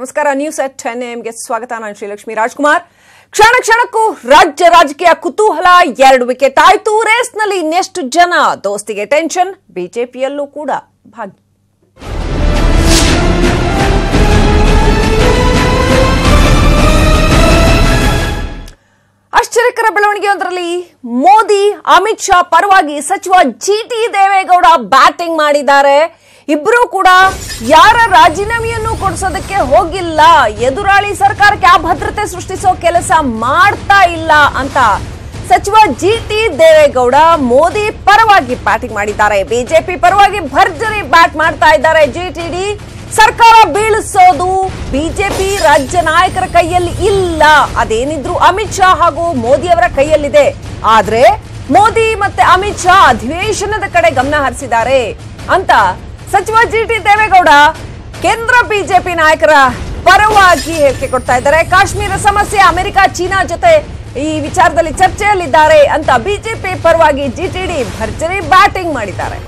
ನಮಸ್ಕಾರ news at ten ಎಂಗೆ ಸ್ವಾಗತ ನಾನು ಶ್ರೀಲಕ್ಷ್ಮಿ ರಾಜ್ಕುಮಾರ್ ಕ್ಷಣ ಕ್ಷಣಕ್ಕೂ ರಾಜ್ಯ ರಾಜಕೀಯ ಕುತೂಹಲ ಎರಡು ವಿಕೆಟ್ ಆಯ್ತು ರೇಸ್ನಲ್ಲಿ ಇನ್ನೆಷ್ಟು ಜನ ದೋಸ್ತಿಗೆ ಟೆನ್ಷನ್ ಬಿಜೆಪಿಯಲ್ಲೂ ಕೂಡ ಭಾಗಿ ಆಶ್ಚರ್ಯಕರ ಬೆಳವಣಿಗೆಯೊಂದರಲ್ಲಿ ಮೋದಿ ಅಮಿತ್ ಶಾ ಪರವಾಗಿ ಸಚಿವ ಜಿ ಟಿ ದೇವೇಗೌಡ ಬ್ಯಾಟಿಂಗ್ ಮಾಡಿದ್ದಾರೆ ಇಬ್ರು ಕೂಡ ಯಾರ ರಾಜೀನಾಮೆಯನ್ನು ಕೊಡಿಸೋದಕ್ಕೆ ಹೋಗಿಲ್ಲ ಎದುರಾಳಿ ಸರ್ಕಾರಕ್ಕೆ ಆ ಭದ್ರತೆ ಸೃಷ್ಟಿಸೋ ಕೆಲಸ ಮಾಡ್ತಾ ಇಲ್ಲ ಅಂತ ಸಚಿವ ಜಿ ಟಿ ದೇವೇಗೌಡ ಮೋದಿ ಪರವಾಗಿ ಬ್ಯಾಟಿಂಗ್ ಮಾಡಿದ್ದಾರೆ ಬಿಜೆಪಿ ಪರವಾಗಿ ಭರ್ಜರಿ ಬ್ಯಾಟ್ ಮಾಡ್ತಾ ಇದ್ದಾರೆ ಜಿಟಿಡಿ ಸರ್ಕಾರ ಬೀಳಿಸೋದು ಬಿಜೆಪಿ ರಾಜ್ಯ ನಾಯಕರ ಕೈಯಲ್ಲಿ ಇಲ್ಲ ಅದೇನಿದ್ರು ಅಮಿತ್ ಶಾ ಹಾಗೂ ಮೋದಿ ಅವರ ಕೈಯಲ್ಲಿದೆ ಆದ್ರೆ ಮೋದಿ ಮತ್ತೆ ಅಮಿತ್ ಶಾ ಅಧಿವೇಶನದ ಕಡೆ ಗಮನ ಹರಿಸಿದ್ದಾರೆ ಅಂತ ಸಚಿವ ಜಿ ಟಿ ದೇವೇಗೌಡ ಕೇಂದ್ರ ಬಿಜೆಪಿ ನಾಯಕರ ಪರವಾಗಿ ಹೇಳಿಕೆ ಕೊಡ್ತಾ ಇದ್ದಾರೆ ಕಾಶ್ಮೀರ ಸಮಸ್ಯೆ ಅಮೆರಿಕ ಚೀನಾ ಜೊತೆ ಈ ವಿಚಾರದಲ್ಲಿ ಚರ್ಚೆಯಲ್ಲಿದ್ದಾರೆ ಅಂತ ಬಿಜೆಪಿ ಪರವಾಗಿ ಜಿಟಿಡಿ ಭರ್ಜರಿ ಬ್ಯಾಟಿಂಗ್ ಮಾಡಿದ್ದಾರೆ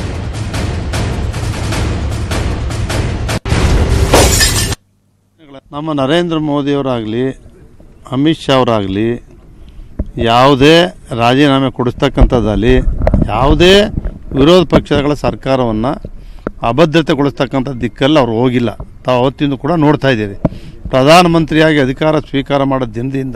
ನಮ್ಮ ನರೇಂದ್ರ ಮೋದಿಯವರಾಗಲಿ ಅಮಿತ್ ಶಾ ಅವರಾಗಲಿ ಯಾವುದೇ ರಾಜೀನಾಮೆ ಕೊಡಿಸ್ತಕ್ಕಂಥದ್ದಲ್ಲಿ ಯಾವುದೇ ವಿರೋಧ ಪಕ್ಷಗಳ ಸರ್ಕಾರವನ್ನು ಅಭದ್ರತೆಗೊಳಿಸ್ತಕ್ಕಂಥ ದಿಕ್ಕಲ್ಲಿ ಅವ್ರು ಹೋಗಿಲ್ಲ ತಾವು ಅವತ್ತಿಂದ ಕೂಡ ನೋಡ್ತಾ ಇದ್ದೀರಿ ಪ್ರಧಾನಮಂತ್ರಿಯಾಗಿ ಅಧಿಕಾರ ಸ್ವೀಕಾರ ಮಾಡೋ ದಿನದಿಂದ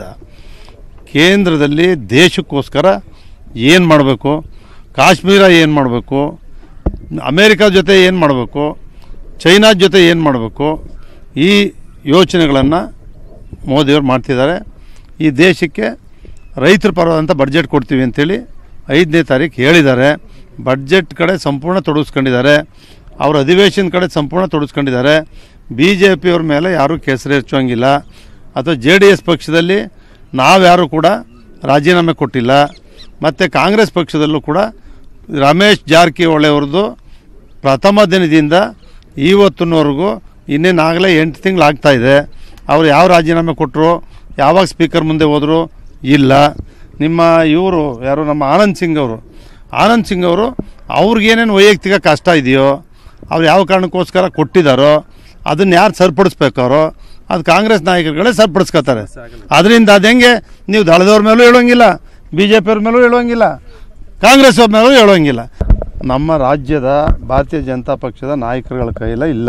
ಕೇಂದ್ರದಲ್ಲಿ ದೇಶಕ್ಕೋಸ್ಕರ ಏನು ಮಾಡಬೇಕು ಕಾಶ್ಮೀರ ಏನು ಮಾಡಬೇಕು ಅಮೇರಿಕಾ ಜೊತೆ ಏನು ಮಾಡಬೇಕು ಚೈನಾ ಜೊತೆ ಏನು ಮಾಡಬೇಕು ಈ ಯೋಚನೆಗಳನ್ನು ಮೋದಿಯವರು ಮಾಡ್ತಿದ್ದಾರೆ ಈ ದೇಶಕ್ಕೆ ರೈತರ ಪರವಾದಂಥ ಬಡ್ಜೆಟ್ ಕೊಡ್ತೀವಿ ಅಂತೇಳಿ ಐದನೇ ತಾರೀಕು ಹೇಳಿದ್ದಾರೆ ಬಡ್ಜೆಟ್ ಕಡೆ ಸಂಪೂರ್ಣ ತೊಡಗಿಸ್ಕೊಂಡಿದ್ದಾರೆ ಅವ್ರ ಅಧಿವೇಶನ ಕಡೆ ಸಂಪೂರ್ಣ ತೊಡಗಿಸ್ಕೊಂಡಿದ್ದಾರೆ ಬಿ ಜೆ ಪಿಯವ್ರ ಮೇಲೆ ಯಾರೂ ಕೆಸರು ಹೆಚ್ಚೋಂಗಿಲ್ಲ ಅಥವಾ ಜೆ ಡಿ ಎಸ್ ಪಕ್ಷದಲ್ಲಿ ನಾವ್ಯಾರೂ ಕೂಡ ರಾಜೀನಾಮೆ ಕೊಟ್ಟಿಲ್ಲ ಮತ್ತು ಕಾಂಗ್ರೆಸ್ ಪಕ್ಷದಲ್ಲೂ ಕೂಡ ರಮೇಶ್ ಜಾರಕಿಹೊಳಿ ಅವ್ರದ್ದು ಪ್ರಥಮ ದಿನದಿಂದ ಇವತ್ತಿನವರೆಗೂ ಇನ್ನೇನಾಗಲೇ ಎಂಟು ತಿಂಗಳು ಆಗ್ತಾ ಇದೆ ಅವ್ರು ಯಾವ ರಾಜೀನಾಮೆ ಕೊಟ್ಟರು ಯಾವಾಗ ಸ್ಪೀಕರ್ ಮುಂದೆ ಹೋದರು ಇಲ್ಲ ನಿಮ್ಮ ಇವರು ಯಾರು ನಮ್ಮ ಆನಂದ್ ಸಿಂಗ್ ಅವರು ಆನಂದ್ ಸಿಂಗ್ ಅವರು ಅವ್ರಿಗೇನೇನು ವೈಯಕ್ತಿಕ ಕಷ್ಟ ಇದೆಯೋ ಅವ್ರು ಯಾವ ಕಾರಣಕ್ಕೋಸ್ಕರ ಕೊಟ್ಟಿದ್ದಾರೋ ಅದನ್ನ ಯಾರು ಸರಿಪಡಿಸ್ಬೇಕಾರೋ ಅದು ಕಾಂಗ್ರೆಸ್ ನಾಯಕರುಗಳೇ ಸರಿಪಡಿಸ್ಕೊತಾರೆ ಅದರಿಂದ ಅದು ಹೆಂಗೆ ನೀವು ದಳದವ್ರ ಮೇಲೂ ಹೇಳೋಂಗಿಲ್ಲ ಬಿ ಜೆ ಪಿಯವ್ರ ಮೇಲೂ ಹೇಳೋಂಗಿಲ್ಲ ಕಾಂಗ್ರೆಸ್ ಅವ್ರ ಮೇಲೂ ಹೇಳೋಂಗಿಲ್ಲ ನಮ್ಮ ರಾಜ್ಯದ ಭಾರತೀಯ ಜನತಾ ಪಕ್ಷದ ನಾಯಕರುಗಳ ಕೈಯಲ್ಲ ಇಲ್ಲ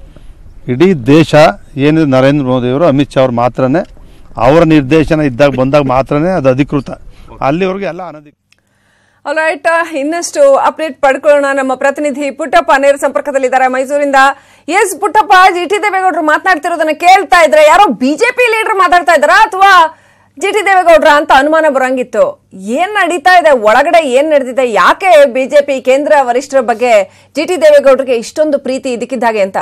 ಇಡೀ ದೇಶ ಏನಿದೆ ನರೇಂದ್ರ ಮೋದಿಯವರು ಅಮಿತ್ ಶಾ ಅವ್ರು ಮಾತ್ರನೇ ಅವರ ನಿರ್ದೇಶನ ಇದ್ದಾಗ ಬಂದಾಗ ಮಾತ್ರನೇ ಅದು ಅಧಿಕೃತ ಅಲ್ಲಿವರೆಗೂ ಎಲ್ಲ ಅನಧಿಕೃತ ರೈಟ್ ಇನ್ನಷ್ಟು ಅಪ್ಡೇಟ್ ಪಡ್ಕೊಳ್ಳೋಣ ನಮ್ಮ ಪ್ರತಿನಿಧಿ ಪುಟ್ಟಪ್ಪ ನೇರ ಸಂಪರ್ಕದಲ್ಲಿದ್ದಾರೆ ಮೈಸೂರಿಂದ ಎಸ್ ಪುಟ್ಟಪ್ಪ ಜಿ ಟಿ ದೇವೇಗೌಡರು ಮಾತನಾಡ್ತಿರೋದನ್ನ ಕೇಳ್ತಾ ಇದ್ರೆ ಯಾರೋ ಬಿಜೆಪಿ ಲೀಡರ್ ಮಾತಾಡ್ತಾ ಇದ್ದಾರಾ ಅಥವಾ ಜಿ ಟಿ ದೇವೇಗೌಡ್ರ ಅಂತ ಅನುಮಾನ ಬರಂಗಿತ್ತು ಏನ್ ನಡೀತಾ ಇದೆ ಒಳಗಡೆ ಏನ್ ನಡೆದಿದೆ ಯಾಕೆ ಬಿಜೆಪಿ ಕೇಂದ್ರ ವರಿಷ್ಠರ ಬಗ್ಗೆ ಜಿ ಟಿ ದೇವೇಗೌಡರಿಗೆ ಇಷ್ಟೊಂದು ಪ್ರೀತಿ ಇದಕ್ಕಿದ್ದಾಗೆ ಅಂತ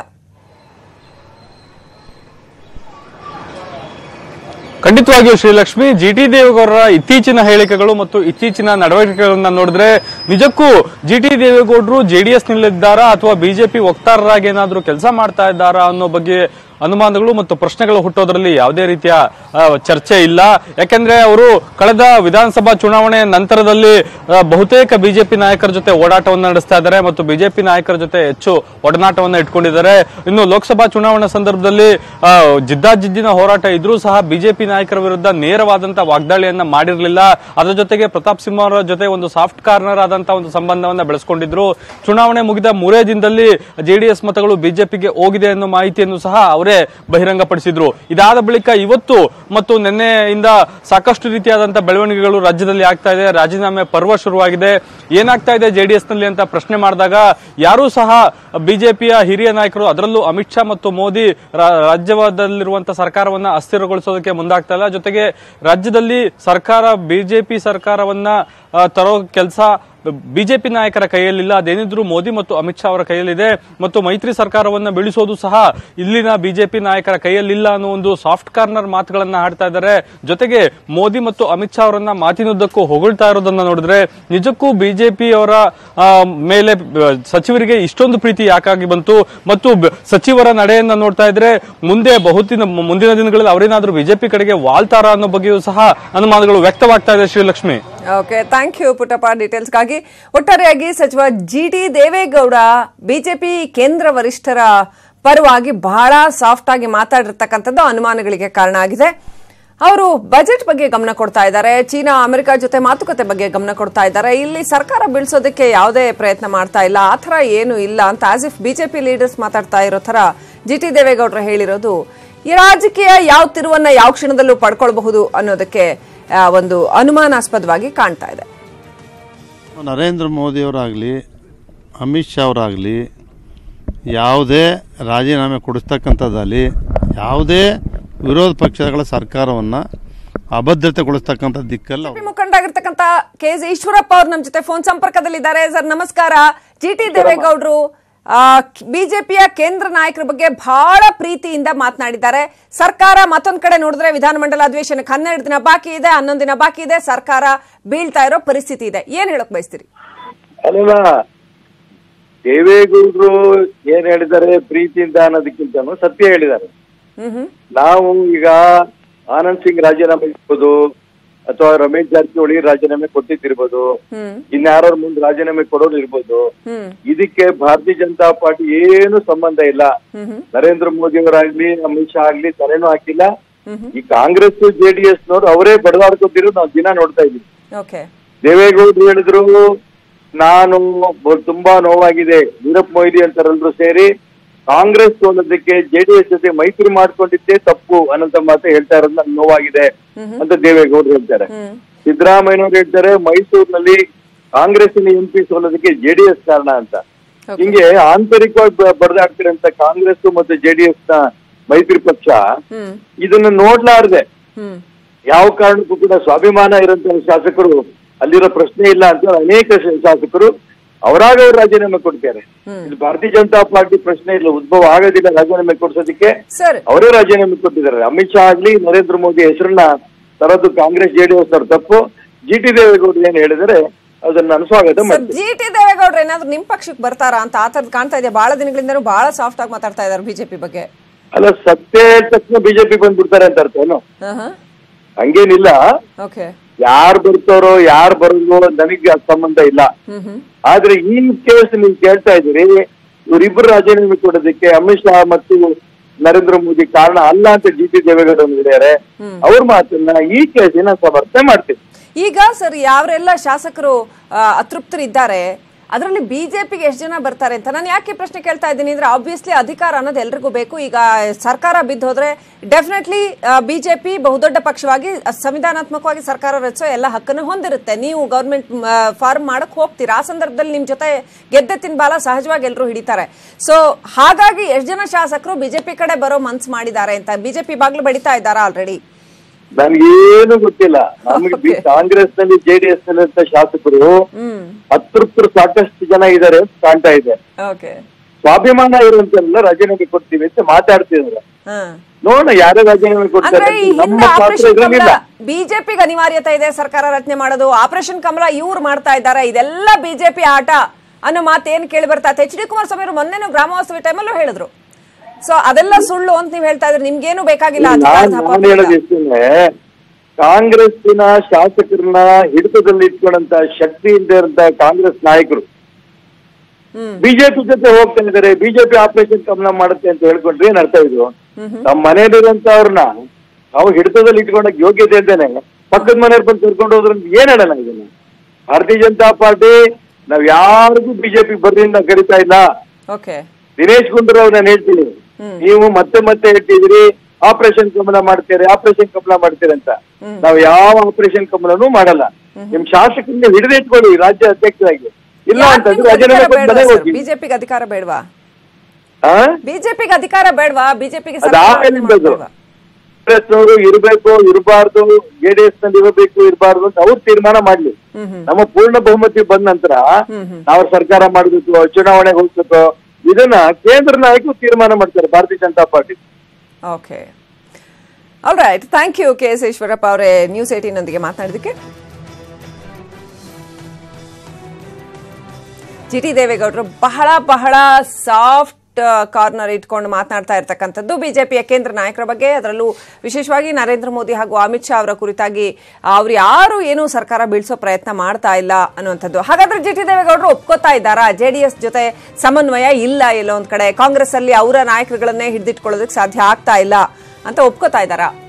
ಖಂಡಿತವಾಗಿಯೂ ಶ್ರೀಲಕ್ಷ್ಮಿ ಜಿ ಟಿ ದೇವೇಗೌಡರ ಇತ್ತೀಚಿನ ಹೇಳಿಕೆಗಳು ಮತ್ತು ಇತ್ತೀಚಿನ ನಡವಳಿಕೆಗಳನ್ನ ನೋಡಿದ್ರೆ ನಿಜಕ್ಕೂ ಜಿ ಟಿ ದೇವೇಗೌಡರು ಜೆಡಿಎಸ್ ನಲ್ಲಿದ್ದಾರಾ ಅಥವಾ ಬಿಜೆಪಿ ವಕ್ತಾರರಾಗಿ ಏನಾದ್ರೂ ಕೆಲಸ ಮಾಡ್ತಾ ಇದ್ದಾರಾ ಅನ್ನೋ ಬಗ್ಗೆ ಅನುಮಾನಗಳು ಮತ್ತು ಪ್ರಶ್ನೆಗಳು ಹುಟ್ಟೋದ್ರಲ್ಲಿ ಯಾವುದೇ ರೀತಿಯ ಆ, ಚರ್ಚೆ ಇಲ್ಲ ಯಾಕೆಂದ್ರೆ ಅವರು ಕಳೆದ ವಿಧಾನಸಭಾ ಚುನಾವಣೆ ನಂತರದಲ್ಲಿ ಆ, ಬಹುತೇಕ ಬಿಜೆಪಿ ನಾಯಕರ ಜೊತೆ ಓಡಾಟವನ್ನು ನಡೆಸ್ತಾ ಇದ್ದಾರೆ ಮತ್ತು ಬಿಜೆಪಿ ನಾಯಕರ ಜೊತೆ ಹೆಚ್ಚು ಒಡನಾಟವನ್ನು ಇಟ್ಕೊಂಡಿದ್ದಾರೆ ಇನ್ನು ಲೋಕಸಭಾ ಚುನಾವಣಾ ಸಂದರ್ಭದಲ್ಲಿ ಆ, ಜಿದ್ದಾಜಿದ್ದಿನ ಹೋರಾಟ ಇದ್ರೂ ಸಹ ಬಿಜೆಪಿ ನಾಯಕರ ವಿರುದ್ಧ ನೇರವಾದಂತಹ ವಾಗ್ದಾಳಿಯನ್ನ ಮಾಡಿರಲಿಲ್ಲ ಅದರ ಜೊತೆಗೆ ಪ್ರತಾಪ್ ಸಿಂಹ ಅವರ ಜೊತೆ ಒಂದು ಸಾಫ್ಟ್ ಕಾರ್ನರ್ ಆದಂತಹ ಒಂದು ಸಂಬಂಧವನ್ನ ಬೆಳೆಸ್ಕೊಂಡಿದ್ರು ಚುನಾವಣೆ ಮುಗಿದ ಮೂರೇ ದಿನದಲ್ಲಿ ಜೆಡಿಎಸ್ ಮತಗಳು ಬಿಜೆಪಿಗೆ ಹೋಗಿದೆ ಅನ್ನೋ ಮಾಹಿತಿಯನ್ನು ಸಹ ಅವರೇ ಬಹಿರಂಗಪಡಿಸಿದ್ರು ಇದಾದ ಬಳಿಕ ಇವತ್ತು ಮತ್ತು ನಿನ್ನೆಯಿಂದ ಸಾಕಷ್ಟು ರೀತಿಯಾದಂತಹ ಬೆಳವಣಿಗೆಗಳು ರಾಜ್ಯದಲ್ಲಿ ಆಗ್ತಾ ಇದೆ ರಾಜೀನಾಮೆ ಪರ್ವ ಶುರುವಾಗಿದೆ ಏನಾಗ್ತಾ ಇದೆ ಜೆಡಿಎಸ್ ನಲ್ಲಿ ಅಂತ ಪ್ರಶ್ನೆ ಮಾಡಿದಾಗ ಯಾರೂ ಸಹ ಬಿಜೆಪಿಯ ಹಿರಿಯ ನಾಯಕರು ಅದರಲ್ಲೂ ಅಮಿತ್ ಶಾ ಮತ್ತು ಮೋದಿ ರಾ- ರಾಜ್ಯದಲ್ಲಿರುವಂತಹ ಸರ್ಕಾರವನ್ನ ಅಸ್ಥಿರಗೊಳಿಸೋದಕ್ಕೆ ಮುಂದಾಗ್ತಾ ಇಲ್ಲ ಜೊತೆಗೆ ರಾಜ್ಯದಲ್ಲಿ ಸರ್ಕಾರ ಬಿಜೆಪಿ ಸರ್ಕಾರವನ್ನ ಆ, ತರೋ ಕೆಲಸ ಬಿಜೆಪಿ ನಾಯಕರ ಕೈಯಲ್ಲಿಲ್ಲ ಅದೇನಿದ್ರು ಮೋದಿ ಮತ್ತು ಅಮಿತ್ ಶಾ ಅವರ ಕೈಯಲ್ಲಿದೆ ಮತ್ತು ಮೈತ್ರಿ ಸರ್ಕಾರವನ್ನ ಬೀಳಿಸೋದು ಸಹ ಇಲ್ಲಿನ ಬಿಜೆಪಿ ನಾಯಕರ ಕೈಯಲ್ಲಿಲ್ಲ ಅನ್ನೋ ಒಂದು ಸಾಫ್ಟ್ ಕಾರ್ನರ್ ಮಾತುಗಳನ್ನ ಆಡ್ತಾ ಇದ್ದಾರೆ ಜೊತೆಗೆ ಮೋದಿ ಮತ್ತು ಅಮಿತ್ ಶಾ ಅವರನ್ನ ಮಾತಿನುದ್ದಕ್ಕೂ ಹೊಗಳ್ತಾ ಇರೋದನ್ನ ನೋಡಿದ್ರೆ ನಿಜಕ್ಕೂ ಬಿಜೆಪಿ ಅವರ ಆ, ಮೇಲೆ ಆ, ಸಚಿವರಿಗೆ ಇಷ್ಟೊಂದು ಪ್ರೀತಿ ಯಾಕಾಗಿ ಬಂತು ಮತ್ತು ಬ- ಸಚಿವರ ನಡೆಯನ್ನ ನೋಡ್ತಾ ಇದ್ರೆ ಮುಂದೆ ಬಹುದಿನ ಮುಂದಿನ ದಿನಗಳಲ್ಲಿ ಅವರೇನಾದ್ರೂ ಬಿಜೆಪಿ ಕಡೆಗೆ ವಾಲ್ತಾರ ಅನ್ನೋ ಬಗ್ಗೆಯೂ ಸಹ ಅನುಮಾನಗಳು ವ್ಯಕ್ತವಾಗ್ತಾ ಇದೆ Srilakshmi okay thank you Puttappa ಡೀಟೇಲ್ಸ್ಗಾಗಿ ಒಟ್ಟಾರೆಯಾಗಿ ಸಚಿವ ಜಿ ಟಿ ದೇವೇಗೌಡ ಬಿಜೆಪಿ ಕೇಂದ್ರ ವರಿಷ್ಠರ ಪರವಾಗಿ ಬಹಳ ಸಾಫ್ಟ್ ಆಗಿ ಮಾತಾಡಿರ್ತಕ್ಕಂಥದ್ದು ಅನುಮಾನಗಳಿಗೆ ಕಾರಣ ಆಗಿದೆ ಅವರು ಬಜೆಟ್ ಬಗ್ಗೆ ಗಮನ ಕೊಡ್ತಾ ಇದ್ದಾರೆ ಚೀನಾ ಅಮೆರಿಕ ಜೊತೆ ಮಾತುಕತೆ ಬಗ್ಗೆ ಗಮನ ಕೊಡ್ತಾ ಇದ್ದಾರೆ ಇಲ್ಲಿ ಸರ್ಕಾರ ಬೀಳ್ಸೋದಕ್ಕೆ ಯಾವುದೇ ಪ್ರಯತ್ನ ಮಾಡ್ತಾ ಇಲ್ಲ ಆ ಥರ ಏನು ಇಲ್ಲ ಅಂತ ಆಸ್ ಇಫ್ ಬಿಜೆಪಿ ಲೀಡರ್ಸ್ ಮಾತಾಡ್ತಾ ಇರೋ ಥರ ಜಿ ಟಿ ದೇವೇಗೌಡರು ಹೇಳಿರೋದು ಈ ರಾಜಕೀಯ ಯಾವ ತಿರುವನ್ನ ಯಾವ ಕ್ಷಣದಲ್ಲೂ ಪಡ್ಕೊಳ್ಬಹುದು ಅನ್ನೋದಕ್ಕೆ ಆ, ಒಂದು ಅನುಮಾನಾಸ್ಪದವಾಗಿ ಕಾಣ್ತಾ ಇದೆ ನರೇಂದ್ರ ಮೋದಿಯವರಾಗಲಿ ಅಮಿತ್ ಶಾ ಅವರಾಗಲಿ ಯಾವುದೇ ರಾಜೀನಾಮೆ ಕೊಡಿಸ್ತಕ್ಕಂಥದ್ದಲ್ಲಿ ಯಾವುದೇ ವಿರೋಧ ಪಕ್ಷಗಳ ಸರ್ಕಾರವನ್ನು ಅಭದ್ರತೆಗೊಳಿಸ್ತಕ್ಕಂಥ ದಿಕ್ಕಲ್ಲ ಬಿಜೆಪಿ ಮುಖಂಡ ಆಗಿರ್ತಕ್ಕಂಥ ಕೆ ಎಸ್ ಈಶ್ವರಪ್ಪ ಅವ್ರು ನಮ್ಮ ಜೊತೆ ಫೋನ್ ಸಂಪರ್ಕದಲ್ಲಿದ್ದಾರೆ ಸರ್ ನಮಸ್ಕಾರ ಜಿ ಟಿ ದೇವೇಗೌಡರು ಬಿಜೆಪಿಯ ಕೇಂದ್ರ ನಾಯಕರ ಬಗ್ಗೆ ಬಹಳ ಪ್ರೀತಿಯಿಂದ ಮಾತನಾಡಿದ್ದಾರೆ ಸರ್ಕಾರ ಮತ್ತೊಂದ್ ಕಡೆ ನೋಡಿದ್ರೆ ವಿಧಾನಮಂಡಲ ಅಧಿವೇಶನಕ್ಕೆ ಹನ್ನೆರಡು ದಿನ ಬಾಕಿ ಇದೆ ಹನ್ನೊಂದು ದಿನ ಬಾಕಿ ಇದೆ ಸರ್ಕಾರ ಬೀಳ್ತಾ ಇರೋ ಪರಿಸ್ಥಿತಿ ಇದೆ ಏನ್ ಹೇಳಕ್ ಬಯಸ್ತೀರಿ ಅಲ್ಲ ದೇವೇಗೌಡರು ಏನ್ ಹೇಳಿದ್ದಾರೆ ಪ್ರೀತಿಯಿಂದ ಅನ್ನೋದಕ್ಕಿಂತ ಸತ್ಯ ಹೇಳಿದ್ದಾರೆ ಹ್ಮ್ ಹ್ಮ್ ನಾವು ಈಗ ಆನಂದ್ ಸಿಂಗ್ ರಾಜೀನಾಮೆ ಇರ್ಬೋದು ಅಥವಾ ರಮೇಶ್ ಜಾರಕಿಹೊಳಿ ರಾಜೀನಾಮೆ ಕೊಟ್ಟಿದ್ದಿರ್ಬೋದು ಹ್ಮ್ ಇನ್ಯಾರೋ ಮುಂದೆ ರಾಜೀನಾಮೆ ಕೊಡೋರು ಇರ್ಬೋದು ಹ್ಮ್ ಇದಕ್ಕೆ ಭಾರತೀಯ ಜನತಾ ಪಾರ್ಟಿ ಏನು ಸಂಬಂಧ ಇಲ್ಲ ಹ್ಮ್ ಹ್ಮ್ ನರೇಂದ್ರ ಮೋದಿ ಅವರಾಗ್ಲಿ ಅಮಿತ್ ಶಾ ಆಗ್ಲಿ ತಲೆನೂ ಹಾಕಿಲ್ಲ ಹ್ಮ್ ಹ್ಮ್ ಈ ಕಾಂಗ್ರೆಸ್ ಜೆಡಿಎಸ್ ನವರು ಅವರೇ ಬಡದಾಡ್ಕೊತಿರೋದು ನಾವು ದಿನ ನೋಡ್ತಾ ಇದೀವಿ ಓಕೆ ದೇವೇಗೌಡರು ಹೇಳಿದ್ರು ನಾನು ಬ- ತುಂಬಾ ನೋವಾಗಿದೆ ವೀರಪ್ಪ ಮೊಯ್ಲಿ ಅಂತಾರೆಲ್ಲರೂ ಸೇರಿ ಕಾಂಗ್ರೆಸ್ ಸೋಲೋದಕ್ಕೆ ಜೆಡಿಎಸ್ ಜೊತೆ ಮೈತ್ರಿ ಮಾಡ್ಕೊಂಡಿದ್ದೇ ತಪ್ಪು ಅನ್ನೋಂತ ಮಾತು ಹೇಳ್ತಾ ಇರೋದು ನನ್ಗೆ ನೋವಾಗಿದೆ ಅಂತ ದೇವೇಗೌಡರು ಹೇಳ್ತಾರೆ ಹ್ಮ್ ಸಿದ್ದರಾಮಯ್ಯನವ್ರು ಹೇಳ್ತಾರೆ ಮೈಸೂರಿನಲ್ಲಿ ಕಾಂಗ್ರೆಸ್ಸಿನ ಎಂ ಪಿ ಸೋಲೋದಕ್ಕೆ ಜೆಡಿಎಸ್ ಕಾರಣ ಅಂತ Okay. ಹಿಂಗೆ ಆಂತರಿಕವಾಗಿ ಬ- ಬಡ್ದಾಡ್ತಿರಂತ ಕಾಂಗ್ರೆಸ್ ಮತ್ತು ಜೆಡಿಎಸ್ ನ ಮೈತ್ರಿ ಪಕ್ಷ ಹ್ಮ್ ಇದನ್ನ ನೋಡ್ಲಾರ್ದೆ ಹ್ಮ್ ಯಾವ ಕಾರಣಕ್ಕೂ ಕೂಡ ಸ್ವಾಭಿಮಾನ ಇರೋಂತ ಶಾಸಕರು ಅಲ್ಲಿರೋ ಪ್ರಶ್ನೆ ಇಲ್ಲ ಅಂತ ಅನೇಕ ಶ- ಶಾಸಕರು ಅವರಾಗ ಅವ್ರು ರಾಜೀನಾಮೆ ಕೊಡ್ತಾರೆ ಇಲ್ಲಿ ಭಾರತೀಯ ಜನತಾ ಪಾರ್ಟಿ ಪ್ರಶ್ನೆ ಇಲ್ಲ ಉದ್ಭವ ಆಗೋದಿಲ್ಲ ರಾಜೀನಾಮೆ ಕೊಡ್ಸೋದಕ್ಕೆ ಸರ್ ಅವರೇ ರಾಜೀನಾಮೆ ಕೊಟ್ಟಿದ್ದಾರೆ ಅಮಿತ್ ಶಾ ಆಗ್ಲಿ ನರೇಂದ್ರ ಮೋದಿ ಹೆಸರನ್ನ ತರೋದು ಕಾಂಗ್ರೆಸ್ ಜೆಡಿಎಸ್ ಅವ್ರ ತಪ್ಪು ಜಿ ಟಿ ದೇವೇಗೌಡರು ಏನ್ ಹೇಳಿದರೆ ಅದನ್ನ ನಾನು ಸ್ವಾಗತ ಸರ್ ಮಾಡ್ತೀನಿ ಜಿ ಟಿ ದೇವೇಗೌಡರು ಏನಾದ್ರು ನಿಮ್ ಪಕ್ಷಕ್ಕೆ ಬರ್ತಾರಾ ಅಂತ ಆ ಥರದ್ದು ಕಾಣ್ತಾ ಇದೆ ಬಹಳ ದಿನಗಳಿಂದನೂ ಬಹಳ ಸಾಫ್ಟ್ ಆಗಿ ಮಾತಾಡ್ತಾ ಇದ್ದಾರೆ ಬಿಜೆಪಿ ಬಗ್ಗೆ ಅಲ್ಲ ಸತ್ಯ ಹೇಳಿದ ತಕ್ಷಣ ಬಿಜೆಪಿ ಬಂದ್ಬಿಡ್ತಾರೆ ಅಂತ ಅರ್ಥ ಏನು ಹಂಗೇನಿಲ್ಲ ಓಕೆ ಯಾರು ಬರ್ತಾರೋ ಯಾರು ಬರೋದು ನನಗೆ ಅದ್ ಸಂಬಂಧ ಇಲ್ಲ ಹ್ಮ್ ಹ್ಮ್ ಆದ್ರೆ ಈ ಕೇಸ್ ನೀವು ಕೇಳ್ತಾ ಇದ್ದೀರಿ ಇವರಿಬ್ಬರು ರಾಜೀನಾಮೆ ಕೊಡೋದಕ್ಕೆ ಅಮಿತ್ ಶಾ ಮತ್ತು ನರೇಂದ್ರ ಮೋದಿ ಕಾರಣ ಅಲ್ಲ ಅಂತ ಜಿ ಟಿ ದೇವೇಗೌಡ ಹೇಳಿದ್ದಾರೆ ಅವ್ರ ಮಾತನ್ನ ಈ ಕೇಸಿನ ಸಮರ್ಥನೆ ಮಾಡ್ತೀನಿ ಈಗ ಸರ್ ಯಾವರೆಲ್ಲ ಶಾಸಕರು ಆ, ಅತೃಪ್ತರಿದ್ದಾರೆ ಅದರಲ್ಲಿ ಬಿಜೆಪಿಗೆ ಎಷ್ಟು ಜನ ಬರ್ತಾರೆ ಅಂತ ನಾನು ಯಾಕೆ ಈ ಪ್ರಶ್ನೆ ಕೇಳ್ತಾ ಇದ್ದೀನಿ ಅಂದ್ರೆ ಆಬ್ವಿಯಸ್ಲಿ ಅಧಿಕಾರ ಅನ್ನೋದು ಎಲ್ರಿಗೂ ಬೇಕು ಈಗ ಸರ್ಕಾರ ಬಿದ್ದು ಹೋದ್ರೆ ಡೆಫಿನೆಟ್ಲಿ ಬಿಜೆಪಿ ಬಹುದೊಡ್ಡ ಪಕ್ಷವಾಗಿ ಸಂವಿಧಾನಾತ್ಮಕವಾಗಿ ಸರ್ಕಾರ ರಚಿಸೋ ಎಲ್ಲ ಹಕ್ಕನ್ನು ಹೊಂದಿರುತ್ತೆ ನೀವು ಗೌರ್ಮೆಂಟ್ ಫಾರ್ಮ್ ಮಾಡಕ್ ಹೋಗ್ತೀರಾ ಆ ಸಂದರ್ಭದಲ್ಲಿ ನಿಮ್ ಜೊತೆ ಗೆದ್ದೆತ್ತಿನ ಬಾಲ ಸಹಜವಾಗಿ ಎಲ್ಲರೂ ಹಿಡಿತಾರೆ ಸೊ ಹಾಗಾಗಿ ಎಷ್ಟು ಜನ ಶಾಸಕರು ಬಿಜೆಪಿ ಕಡೆ ಬರೋ ಮನ್ಸು ಮಾಡಿದ್ದಾರೆ ಅಂತ ಬಿಜೆಪಿ ಬಾಗ್ಲು ಬಡಿತಾ ಇದ್ದಾರಾ ಆಲ್ರೆಡಿ ನನ್ಗೇನು ಗೊತ್ತಿಲ್ಲ ನಮಗೆ Okay. ಕಾಂಗ್ರೆಸ್ ನಲ್ಲಿ ಜೆಡಿಎಸ್ ನಲ್ಲಿ ಶಾಸಕರು ಹ್ಮ್ ಹತ್ತೃಪ್ತರು ಸಾಕಷ್ಟು ಜನ ಇದ್ದಾರೆ ಅಂತ ಕಾಣ್ತಾ ಇದೆ ಓಕೆ ಸ್ವಾಭಿಮಾನ ಇರುವಂತೆಲ್ಲ ರಾಜೀನಾಮೆ ಕೊಡ್ತೀವಿ ಅಂತ ಮಾತಾಡ್ತಿದ್ರು ಹಾ ನೋಡೋಣ ಯಾರೇ ರಾಜೀನಾಮೆ ಅಂದ್ರೆ ಕೊಡ್ತಾರೆ ಈ ಅಂತ. ನಮ್ಮ ಹಿಂದೆ ಪಾತ್ರ ಆಪರೇಷನ್ ಕಮಲ ಇದ್ರಲ್ಲಿಲ್ಲ ಬಿಜೆಪಿಗೆ ಅನಿವಾರ್ಯತೆ ಇದೆ ಸರ್ಕಾರ ರಚನೆ ಮಾಡೋದು ಆಪರೇಷನ್ ಕಮಲ ಇವ್ರು ಮಾಡ್ತಾ ಇದ್ದಾರೆ ಇದೆಲ್ಲ ಬಿಜೆಪಿ ಆಟ ಅನ್ನೋ ಮಾತು ಏನ್ ಕೇಳಿ ಬರ್ತಾ ಎಚ್ ಡಿ ಕುಮಾರಸ್ವಾಮಿ ಅವರು ಮೊನ್ನೆನೂ ಗ್ರಾಮೋತ್ಸವ ಟೈಮಲ್ಲೂ ಹೇಳಿದ್ರು ಸೊ ಅದೆಲ್ಲ ಸುಳ್ಳು ಅಂತ ನೀವ್ ಹೇಳ್ತಾ ಇದ್ರಿ ನಿಮ್ಗೇನು ಬೇಕಾಗಿಲ್ಲ ಅಧಿಕಾರದ ನಾನು ಹಪಾಹಪ ಹೇಳೋದು ಇಲ್ಲ. ಇಷ್ಟೇ ಕಾಂಗ್ರೆಸ್ಸಿನ ಶಾಸಕರನ್ನ ಹಿಡಿತದಲ್ಲಿ ಇಟ್ಕೊಂಡಂತ ಶಕ್ತಿ ಇಲ್ಲದೆ ಇರಂತ ಕಾಂಗ್ರೆಸ್ ನಾಯಕರು ಹ್ಮ್ ಬಿಜೆಪಿ ಜೊತೆ ಹೋಗ್ತಾ ಇದಾರೆ ಬಿಜೆಪಿ ಆಪರೇಷನ್ ಕಮಲ ಮಾಡುತ್ತೆ ಅಂತ ಹೇಳ್ಕೊಂಡ್ರೆ ಏನ್ ಅರ್ಥ ಇದು ನಮ್ಮ ಮನೆಯಲ್ಲಿರುವಂತವ್ರನ್ನ ನಾವು ಹಿಡಿತದಲ್ಲಿ ಇಟ್ಕೊಂಡಕ್ ಯೋಗ್ಯತೆ ಇದ್ದೇನೆ ಪಕ್ಕದ ಮನೆಯವ್ರು ಬಂದು ಕರ್ಕೊಂಡು ಹೋದ್ರೆ ಏನ್ ಹೇಳೋಣ ಇದನ್ನ ಭಾರತೀಯ ಜನತಾ ಪಾರ್ಟಿ ನಾವ್ ಯಾರಿಗೂ ಬಿಜೆಪಿ ಬರ್ರಿ ಅಂತ ಕರಿತಾ ಇಲ್ಲ ಓಕೆ ದಿನೇಶ್ ಗುಂಡೂರಾವ್ ನಾನು ಹೇಳ್ತೀನಿ ನೀವು ಮತ್ತೆ ಮತ್ತೆ ಹೇಳ್ತಿದ್ದೀರಿ ಆಪರೇಷನ್ ಕಮಲ ಮಾಡ್ತೀರಿ ಆಪರೇಷನ್ ಕಮಲ ಮಾಡ್ತೀರಿ ಅಂತ ನಾವು ಯಾವ ಆಪರೇಷನ್ ಕಮಲನೂ ಮಾಡಲ್ಲ ನಿಮ್ ಶಾಸಕರನ್ನ ಹಿಡಿದಿಟ್ಕೊಳ್ಳಿ ರಾಜ್ಯ ಅಧ್ಯಕ್ಷರಾಗಿ ಇಲ್ಲ ಅಂತಂದ್ರೆ ರಾಜೀನಾಮೆ ಕೊಟ್ಟು ಮನೆಗೆ ಹೋಗಿ ಬಿಜೆಪಿಗೆ ಅಧಿಕಾರ ಬೇಡವಾ ಆ? ಬಿಜೆಪಿಗೆ ಅಧಿಕಾರ ಬೇಡವಾ ಬಿಜೆಪಿಗೆ ಅದಾದ್ಮೇಲೆ ನಿಂತದ್ದು. ಕಾಂಗ್ರೆಸ್ನವರು ಇರಬೇಕು ಇರಬಾರ್ದು ಜೆಡಿಎಸ್ ನಲ್ಲಿ ಇರಬೇಕು ಇರಬಾರ್ದು ಅಂತ ಅವ್ರು ತೀರ್ಮಾನ ಮಾಡ್ಲಿ ನಮ್ಮ ಪೂರ್ಣ ಬಹುಮತಿ ಬಂದ ನಂತರ ನಾವು ಸರ್ಕಾರ ಮಾಡಬೇಕು ಚುನಾವಣೆಗೆ ಹೋಗ್ಬೇಕು ಇದನ್ನ ಕೇಂದ್ರ ನಾಯಕರು ತೀರ್ಮಾನ ಮಾಡ್ತಾರೆ Bharatiya Janata party okay all right thank you K S Eshwarappa ಅವರೇ ನ್ಯೂಸ್ ಏಟೀನೊಂದಿಗೆ ಮಾತನಾಡಿದಕ್ಕೆ ಜಿ ಟಿ ದೇವೇಗೌಡರು ಬಹಳ ಬಹಳ ಸಾಫ್ಟ್ ಕಾರ್ನರ್ ಇಟ್ಕೊಂಡು ಮಾತನಾಡ್ತಾ ಇರ್ತಕ್ಕಂಥದ್ದು ಬಿಜೆಪಿಯ ಕೇಂದ್ರ ನಾಯಕರ ಬಗ್ಗೆ ಅದರಲ್ಲೂ ವಿಶೇಷವಾಗಿ ನರೇಂದ್ರ ಮೋದಿ ಹಾಗೂ ಅಮಿತ್ ಶಾ ಅವರ ಕುರಿತಾಗಿ ಅವ್ರು ಯಾರು ಏನು ಸರ್ಕಾರ ಬೀಳ್ಸೋ ಪ್ರಯತ್ನ ಮಾಡ್ತಾ ಇಲ್ಲ ಅನ್ನುವಂಥದ್ದು ಹಾಗಾದ್ರೆ ಜಿ ಟಿ ದೇವೇಗೌಡರು ಒಪ್ಕೋತಾ ಇದ್ದಾರಾ ಜೆಡಿಎಸ್ ಜೊತೆ ಸಮನ್ವಯ ಇಲ್ಲ ಎಲ್ಲೋ ಒಂದ್ ಕಡೆ ಕಾಂಗ್ರೆಸ್ ಅಲ್ಲಿ ಅವರ ನಾಯಕರುಗಳನ್ನೇ ಹಿಡಿದಿಟ್ಕೊಳ್ಳೋದಕ್ಕೆ ಸಾಧ್ಯ ಆಗ್ತಾ ಇಲ್ಲ ಅಂತ ಒಪ್ಕೋತಾ ಇದ್ದಾರಾ